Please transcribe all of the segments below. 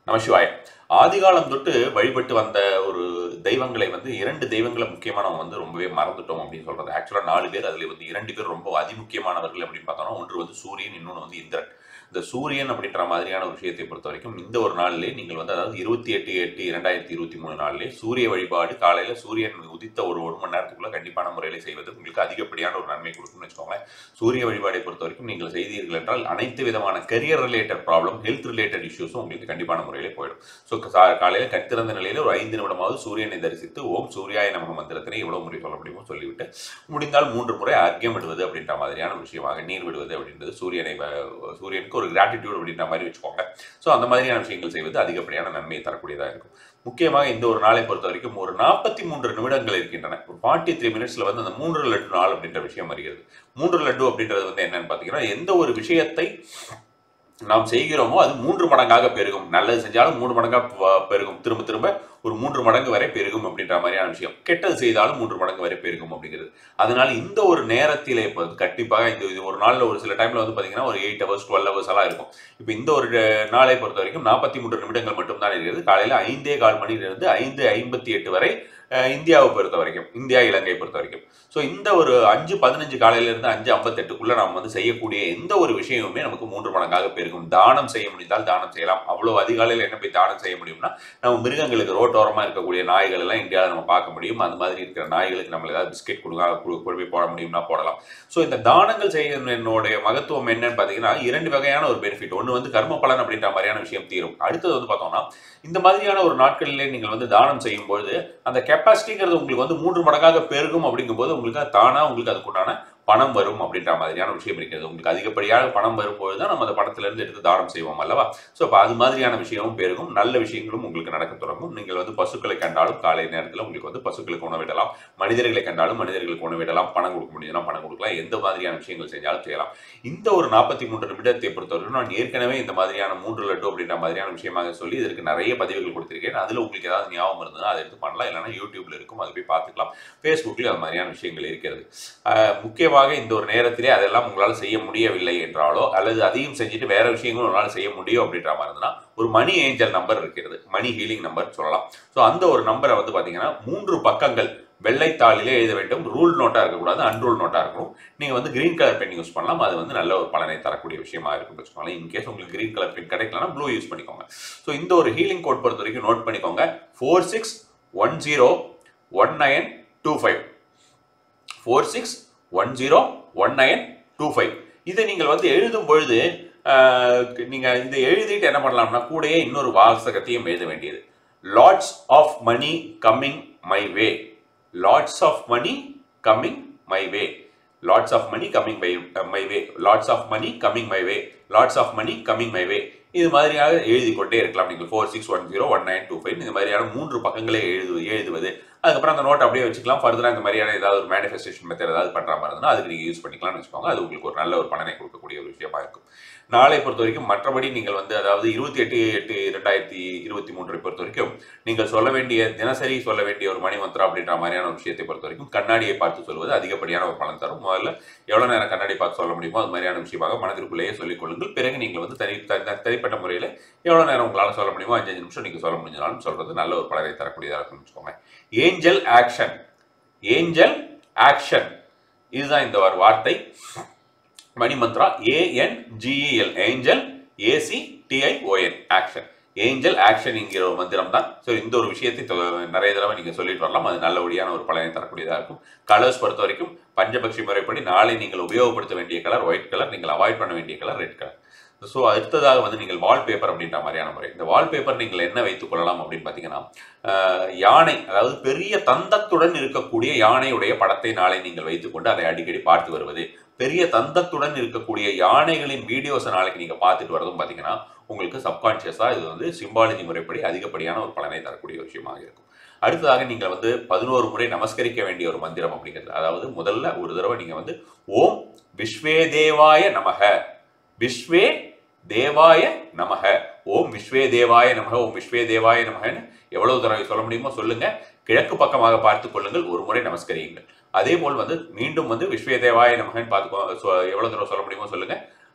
நமசிவாய ஆதிகாலம் தொட்டு வழிபட்டு வந்த ஒரு தெய்வங்களை வந்து இரண்டு தெய்வங்களை முக்கியமா நம்ம வந்து ரொம்பவே மறந்துட்டோம் அப்படின்னு சொல்றது ஆக்சுவலா நாலு பேர் அதுல வந்து இரண்டு பேர் ரொம்ப அதிமுக்கியமானவர்கள் அப்படின்னு பார்த்தோம்னா ஒன்று வந்து சூரியன் இன்னொன்று வந்து இந்திரன் இந்த சூரியன் அப்படின்ற மாதிரியான ஒரு விஷயத்தை பொறுத்த வரைக்கும் இந்த ஒரு நாளிலே நீங்கள் வந்து அதாவது இருபத்தி எட்டு எட்டு இரண்டாயிரத்தி இருபத்தி மூணு நாளிலே சூரிய வழிபாடு காலையில சூரியன் உதித்த ஒரு ஒரு மணி நேரத்துக்குள்ள கண்டிப்பான முறையில செய்வது உங்களுக்கு அதிகப்படியான ஒரு நன்மை கொடுக்கும்னு வச்சுக்கோங்களேன் சூரிய வழிபாடை பொறுத்த வரைக்கும் நீங்கள் செய்தீர்கள் என்றால் அனைத்து விதமான career related problem health related இஷ்யூஸும் உங்களுக்கு கண்டிப்பான முறையிலே போயிடும் ஸோ காலையில் கண் திறந்த நிலையில ஒரு ஐந்து நிமிடமாவது சூரியனை தரிசித்து ஓம் சூர்யாய நமக மந்திரத்தினை எவ்வளவு முறை சொல்ல முடியுமோ சொல்லிவிட்டு முடிந்தால் மூன்று முறை அர்க்கியம் விடுவது அப்படின்ற மாதிரியான ஒரு விஷயமாக நீர் விடுவது அப்படின்றது சூரியனை வ- சூரியனுக்கு ஒரு கிராட்டிடியூட் அப்படின்ற மாதிரி வச்சுக்கோங்க ஸோ அந்த மாதிரியான விஷயங்கள் செய்வது அதிகப்படியான நன்மையை தரக்கூடியதாக இருக்கும் முக்கியமாக இந்த ஒரு நாளை பொறுத்த வரைக்கும் ஒரு நாற்பத்தி மூன்று நிமிடங்கள் இருக்கின்றன ஒரு ஃபார்ட்டி த்ரீ மினிட்ஸ்ல வந்து அந்த மூன்று லட்டு நாள் அப்படின்ற விஷயம் வருகிறது மூன்று லட்டு அப்படின்றது வந்து என்னன்னு பார்த்தீங்கன்னா எந்த ஒரு விஷயத்தை நாம் செய்கிறோமோ அது மூன்று மடங்காக பெருகும் நல்லது செஞ்சாலும் மூன்று மடங்காக ப- பெருகும் திரும்ப திரும்ப ஒரு மூன்று மடங்கு வரை பெருகும் அப்படின்ற மாதிரியான விஷயம் கெட்டது செய்தாலும் மூன்று மடங்கு வரை பெருகும் அப்படிங்கிறது அதனால இந்த ஒரு நேரத்திலே இப்போ கண்டிப்பாக இந்த இது ஒரு நாளில் ஒரு சில டைம்ல வந்து பார்த்தீங்கன்னா ஒரு எயிட் ஹவர்ஸ் டுவெல் ஹவர்ஸ் எல்லாம் இருக்கும் இப்போ இந்த ஒரு அஹ், நாளை பொறுத்த வரைக்கும் நாற்பத்தி மூன்று நிமிடங்கள் மட்டும்தான் இருக்கிறது காலையில் ஐந்தே கால் மணியிலிருந்து ஐந்து ஐம்பத்தி எட்டு வரை அஹ், இந்தியாவை பொறுத்த வரைக்கும் இந்தியா இலங்கை பொறுத்த வரைக்கும் ஸோ இந்த ஒரு அஞ்சு பதினஞ்சு காலையிலிருந்து அஞ்சு ஐம்பத்தெட்டுக்குள்ள நாம் வந்து செய்யக்கூடிய எந்த ஒரு விஷயமுமே நமக்கு மூன்று மடங்காக பெருகும் தானம் செய்ய முடிந்தால் தானம் செய்யலாம் அவ்வளோ அதிகாலையில் என்ன போய் தானம் செய்ய முடியும்னா நம்ம மிருகங்களுக்கு ரோட்டோரமாக இருக்கக்கூடிய நாய்கள் எல்லாம் இந்தியாவில் நம்ம பார்க்க முடியும் அந்த மாதிரி இருக்கிற நாய்களுக்கு நம்ம ஏதாவது பிஸ்கெட் கொடுங்க கொடு- கொண்டு போய் போட முடியும்னா போடலாம் ஸோ இந்த தானங்கள் செய்யறனுடைய மகத்துவம் என்னன்னு பார்த்தீங்கன்னா இரண்டு வகையான ஒரு பெனிஃபிட் ஒன்று வந்து கர்ம பலன் அப்படின்ற மாதிரியான விஷயம் தீரும் அடுத்தது வந்து பார்த்தோம்னா இந்த மாதிரியான ஒரு நாட்களிலே நீங்கள் வந்து தானம் செய்யும் பொழுது அந்த கெப்பாசிட்டிங்கிறது உங்களுக்கு வந்து மூன்று மடங்காக பெருகும் அப்படிங்கும்போது உங்களுக்கு அது தானா உங்களுக்கு அதுக்குண்டான பணம் வரும் அப்படின்ற மாதிரியான விஷயம் இருக்கிறது உங்களுக்கு அதிகப்படியாக பணம் வரும்போது தான் நம்ம அந்த பணத்துல இருந்து எடுத்து தானம் செய்வோம் அல்லவா ஸோ அப்போ அது மாதிரியான விஷயமும் பெருகும் நல்ல விஷயங்களும் உங்களுக்கு நடக்க தொடங்கும் நீங்கள் வந்து பசுக்களை கண்டாலும் காலை நேரத்தில் உங்களுக்கு வந்து பசுக்களுக்கு உணவிடலாம் மனிதர்களை கண்டாலும் மனிதர்களுக்கு உணவிடலாம் பணம் கொடுக்க முடியுதுன்னா பணம் கொடுக்கலாம் எந்த மாதிரியான விஷயங்கள் செஞ்சாலும் செய்யலாம் இந்த ஒரு நாற்பத்தி மூன்று நிமிடத்தை பொறுத்தவரைக்கும் நான் ஏற்கனவே இந்த மாதிரியான மூன்று லட்டு அப்படின்ற மாதிரியான விஷயமாக சொல்லி இதற்கு நிறைய பதிவுகள் கொடுத்திருக்கேன் அதில் உங்களுக்கு ஏதாவது ஞாபகம் இருந்ததுன்னா அதை எடுத்து பண்ணலாம் இல்லைன்னா யூடியூப்ல இருக்கும் அதை போய் பார்த்துக்கலாம் ஃபேஸ்புக்லேயும் அது மாதிரியான விஷயங்கள் இருக்கிறது ஆஹ் முக்கியமாக இந்த ஒரு நேரத்திலே அதெல்லாம் உங்களால் செய்ய முடியவில்லை என்றாலோ அல்லது அதையும் செஞ்சுட்டு வேற விஷயங்களும் உங்களால் செய்ய முடியும் அப்படின்ற மாதிரி இருந்ததுன்னா ஒரு மணி ஏஞ்சல் நம்பர் இருக்கிறது மணி ஹீலிங் நம்பர் சொல்லலாம் ஸோ அந்த ஒரு நம்பரை வந்து பார்த்தீங்கன்னா மூன்று பக்கங்கள் வெள்ளைத்தாளிலே எழுத வேண்டும் ரூல் நோட்டா இருக்கக்கூடாது அன்ரூல் நோட்டா இருக்கணும் நீங்க வந்து கிரீன் கலர் பென் யூஸ் பண்ணலாம் அது வந்து நல்ல ஒரு பலனை தரக்கூடிய விஷயமா இருக்கும் வச்சுக்கோங்களேன் இன்கேஸ் உங்களுக்கு கிரீன் கலர் பென் கிடைக்கலனா ப்ளூ யூஸ் பண்ணிக்கோங்க ஸோ இந்த ஒரு ஹீலிங் கோட் பொறுத்த வரைக்கும் நோட் பண்ணிக்கோங்க four six one zero one nine two five four six one zero one nine two five இதை நீங்கள் வந்து எழுதும் பொழுது ஆஹ், நீங்க இதை எழுதிட்டு என்ன பண்ணலாம்னா கூடயே இன்னொரு வாசகத்தையும் எழுத வேண்டியது lots of money coming my way lots of money coming my way lots of money coming my my way lots of money coming my way lots of money coming my way இது மாதிரியாக எழுதி கொண்டே இருக்கலாம் நீங்கள் four six one zero one nine two five இந்த மாதிரியான மூன்று பக்கங்களே எழுது எழுதுவது அதுக்கப்புறம் அந்த நோட் அப்படியே வச்சுக்கலாம் ஃபர்தராக இந்த மாதிரியான ஏதாவது ஒரு மேனிஃபெஸ்டேஷன் மெத்தட் ஏதாவது பண்ணுற மாதிரி இருந்தால் அதுக்கு நீங்கள் யூஸ் பண்ணிக்கலாம்னு வச்சுக்கோங்க அது உங்களுக்கு ஒரு நல்ல ஒரு பலனை கொடுக்கக்கூடிய ஒரு விஷயமா இருக்கும் நாளை பொறுத்த வரைக்கும் மற்றபடி நீங்கள் வந்து அதாவது இருபத்தி எட்டு எட்டு ரெண்டாயிரத்தி இருபத்தி மூன்றை பொறுத்த வரைக்கும் நீங்கள் சொல்ல வேண்டிய தினசரி சொல்ல வேண்டிய ஒரு மணி மந்திரம் அப்படின்ற மாதிரியான ஒரு விஷயத்தை பொறுத்த வரைக்கும் கண்ணாடியை பார்த்து சொல்வது அதிகப்படியான ஒரு பலன் தரும் முதல்ல எவ்வளோ நேரம் கண்ணாடி பார்த்து சொல்ல முடியுமோ அது மாதிரியான விஷயமாக மனதிற்குள்ளேயே சொல்லிக் கொள்ளுங்கள் பிறகு நீங்கள் வந்து தனி த- த- தனிப்பட்ட முறையில் எவ்வளோ நேரம் உங்களால் சொல்ல முடியுமோ அஞ்சு அஞ்சு நிமிஷம் நீங்கள் சொல்ல முடிஞ்சாலும் சொல்றது நல்ல ஒரு பலனை தரக்கூடியதாக இருக்கும்னு வச்சுக்கோங்க ஏஞ்சல் ஆக்ஷன் ஏஞ்சல் ஆக்ஷன் இதுதான் இந்த ஒரு வார்த்தை money mantra A N G E L angel A C T I O N action angel action என்கிற ஒரு மந்திரம் தான் ஸோ இந்த ஒரு விஷயத்தை தொ- நிறைய தடவை நீங்கள் சொல்லிட்டு வரலாம் அது நல்லபடியான ஒரு பலனை தரக்கூடியதாக இருக்கும் கலர்ஸ் பொறுத்த வரைக்கும் பஞ்சபக்ஷி முறைப்படி நாளை நீங்கள் உபயோகப்படுத்த வேண்டிய கலர் ஒயிட் கலர் நீங்கள் அவாய்ட் பண்ண வேண்டிய கலர் ரெட் கலர் ஸோ அடுத்ததாக வந்து நீங்கள் வால்பேப்பர் அப்படின்ற மாதிரியான முறை இந்த வால்பேப்பர் நீங்கள் என்ன வைத்துக் கொள்ளலாம் அப்படின்னு பார்த்தீங்கன்னா ஆஹ், யானை அதாவது பெரிய தந்தத்துடன் இருக்கக்கூடிய யானையுடைய படத்தை நாளை நீங்கள் வைத்துக்கொண்டு அதை அடிக்கடி பார்த்து வருவது பெரிய தந்தத்துடன் இருக்கக்கூடிய யானைகளின் வீடியோஸை நாளைக்கு நீங்கள் பார்த்துட்டு வரதும் பார்த்தீங்கன்னா உங்களுக்கு சப்கான்ஷியஸாக இது வந்து சிம்பாலஜி முறைப்படி அதிகப்படியான ஒரு பலனை தரக்கூடிய ஒரு விஷயமாக இருக்கும் அடுத்ததாக நீங்கள் வந்து பதினோரு முறை நமஸ்கரிக்க வேண்டிய ஒரு மந்திரம் அப்படிங்கிறது அதாவது முதல்ல ஒரு தடவை நீங்கள் வந்து ஓம் விஸ்வே தேவாய நமக விஸ்வே தேவாய நமக ஓம் விஸ்வே தேவாய நமக ஓம் விஸ்வே தேவாய நமகன்னு எவ்வளவு தடவை சொல்ல முடியுமோ சொல்லுங்க கிழக்கு பக்கமாக பார்த்துக் கொள்ளுங்கள் ஒரு முறை நமஸ்கரியுங்கள் அதே போல் வந்து மீண்டும் வந்து விஸ்வே தேவாய நமகன்னு பார்த்துக்கோ சொ- எவ்வளவு தடவை சொல்ல முடியுமோ சொல்லுங்க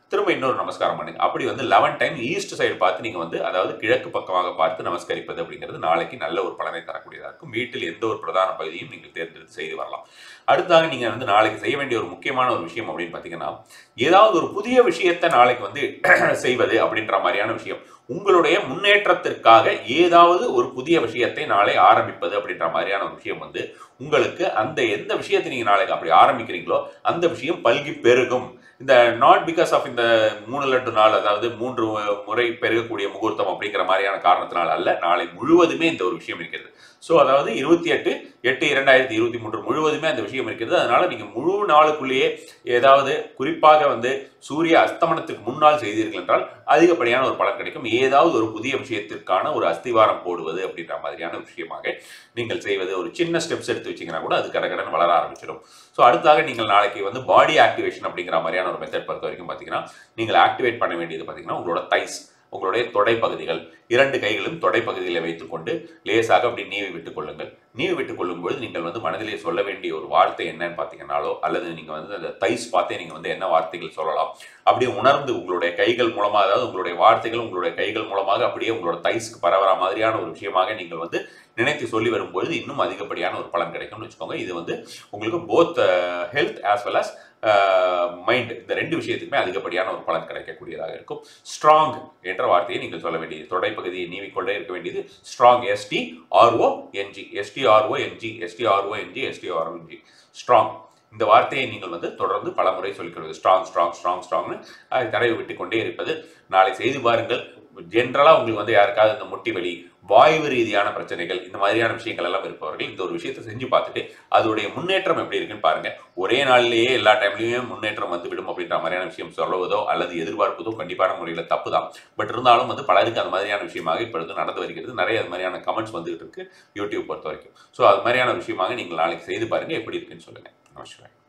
திரும்ப இன்னொரு நமஸ்காரம் பண்ணுங்க அப்படி வந்து லெவன் டைம் ஈஸ்ட் சைடு பார்த்து நீங்க வந்து அதாவது கிழக்கு பக்கமாக பார்த்து நமஸ்கரிப்பது அப்படிங்கிறது நாளைக்கு நல்ல ஒரு பலனை தரக்கூடியதாக இருக்கும் வீட்டில் எந்த ஒரு பிரதான பகுதியும் நீங்கள் தேர்ந்தெடுத்து செய்து வரலாம் அடுத்ததாக நீங்க வந்து நாளைக்கு செய்ய வேண்டிய ஒரு முக்கியமான ஒரு விஷயம் அப்படின்னு பார்த்தீங்கன்னா ஏதாவது ஒரு புதிய விஷயத்தை நாளைக்கு வந்து செய்வது அப்படின்ற மாதிரியான விஷயம் உங்களுடைய முன்னேற்றத்திற்காக ஏதாவது ஒரு புதிய விஷயத்தை நாளை ஆரம்பிப்பது அப்படின்ற மாதிரியான ஒரு விஷயம் வந்து உங்களுக்கு அந்த எந்த விஷயத்தை நீங்க நாளைக்கு அப்படி ஆரம்பிக்கிறீங்களோ அந்த விஷயம் பல்கி பெருகும் இந்த நாட் பிகாஸ் ஆஃப் இந்த மூணு லட்டு நாள் அதாவது மூன்று முறை பெருகக்கூடிய முகூர்த்தம் அப்படிங்கிற மாதிரியான காரணத்தினால் அல்ல நாளை முழுவதுமே இந்த ஒரு விஷயம் இருக்கிறது ஸோ அதாவது இருபத்தி எட்டு எட்டு இரண்டாயிரத்தி இருபத்தி மூன்று முழுவதுமே அந்த விஷயம் இருக்கிறது அதனால நீங்க முழு நாளுக்குள்ளேயே ஏதாவது குறிப்பாக வந்து சூரிய அஸ்தமனத்துக்கு முன்னால் செய்தீர்கள் என்றால் அதிகப்படியான ஒரு பலன் கிடைக்கும் ஏதாவது ஒரு புதிய விஷயத்திற்கான ஒரு அஸ்திவாரம் போடுவது அப்படின்ற மாதிரியான விஷயமாக நீங்கள் செய்வது ஒரு சின்ன ஸ்டெப்ஸ் எடுத்து வச்சீங்கன்னா கூட அது கடகடன் வளர ஆரம்பிச்சிடும் ஸோ அடுத்தாக நீங்கள் நாளைக்கு வந்து பாடி ஆக்டிவேஷன் அப்படிங்கிற மாதிரியான ஒரு மெத்தட் பொறுத்த வரைக்கும் பார்த்தீங்கன்னா நீங்கள் ஆக்டிவேட் பண்ண வேண்டியது பார்த்தீங்கன்னா உங்களோட தைஸ் உங்களுடைய தொடை பகுதிகள் இரண்டு கைகளும் தொடை பகுதிகளை வைத்துக்கொண்டு லேசாக அப்படி நீவி விட்டுக் கொள்ளுங்கள் நீவி விட்டுக் கொள்ளும்போது நீங்கள் வந்து மனதிலே சொல்ல வேண்டிய ஒரு வார்த்தை என்னன்னு பார்த்தீங்கன்னாலோ அல்லது நீங்கள் வந்து அந்த தைஸ் பார்த்தே நீங்கள் வந்து என்ன வார்த்தைகள் சொல்லலாம் அப்படியே உணர்ந்து உங்களுடைய கைகள் மூலமாக அதாவது உங்களுடைய வார்த்தைகள் உங்களுடைய கைகள் மூலமாக அப்படியே உங்களோட தைஸ்க்கு பரவற மாதிரியான ஒரு விஷயமாக நீங்கள் வந்து நினைத்து சொல்லி வரும்பொழுது இன்னும் அதிகப்படியான ஒரு பலன் கிடைக்கும்னு வச்சுக்கோங்க இது வந்து உங்களுக்கு both health as well as mind இந்த ரெண்டு விஷயத்துக்குமே அதிகப்படியான ஒரு பலன் கிடைக்கக்கூடியதாக இருக்கும் ஸ்ட்ராங் என்ற வார்த்தையை நீங்கள் சொல்ல வேண்டியது தொடைப்பகுதியை நீவிக்கொண்டே இருக்க வேண்டியது strong S T R O N G S T R O N G S T R O N G S T R O N G strong இந்த வார்த்தையை நீங்கள் வந்து தொடர்ந்து பல முறை சொல்லிக்கிறது ஸ்ட்ராங் ஸ்ட்ராங் ஸ்ட்ராங் ஸ்ட்ராங்னு அதை தடவி விட்டு கொண்டே இருப்பது நாளை செய்து பாருங்கள் ஜென்ரலாக உங்களுக்கு வந்து யாருக்காவது இந்த முட்டி வலி வாய்வு ரீதியான பிரச்சனைகள் இந்த மாதிரியான விஷயங்கள் எல்லாம் இருப்பவர்கள் இந்த ஒரு விஷயத்தை செஞ்சு பார்த்துட்டு அதோடைய முன்னேற்றம் எப்படி இருக்குன்னு பாருங்க ஒரே நாளிலேயே எல்லா டைம்லயும் முன்னேற்றம் வந்து விடும் அப்படின்ற மாதிரியான விஷயம் சொல்லுவதோ அல்லது எதிர்பார்ப்பதோ கண்டிப்பான முறையில் தப்பு தான் பட் இருந்தாலும் வந்து பலருக்கு அந்த மாதிரியான விஷயமாக இப்பொழுது நடந்து வருகிறது நிறைய அது மாதிரியான கமெண்ட்ஸ் வந்துகிட்டு இருக்கு யூடியூப் பொறுத்த வரைக்கும் ஸோ அது மாதிரியான விஷயமாக நீங்கள் நாளைக்கு செய்து பாருங்க எப்படி இருக்குன்னு சொல்லுங்க நமஸ்காரம்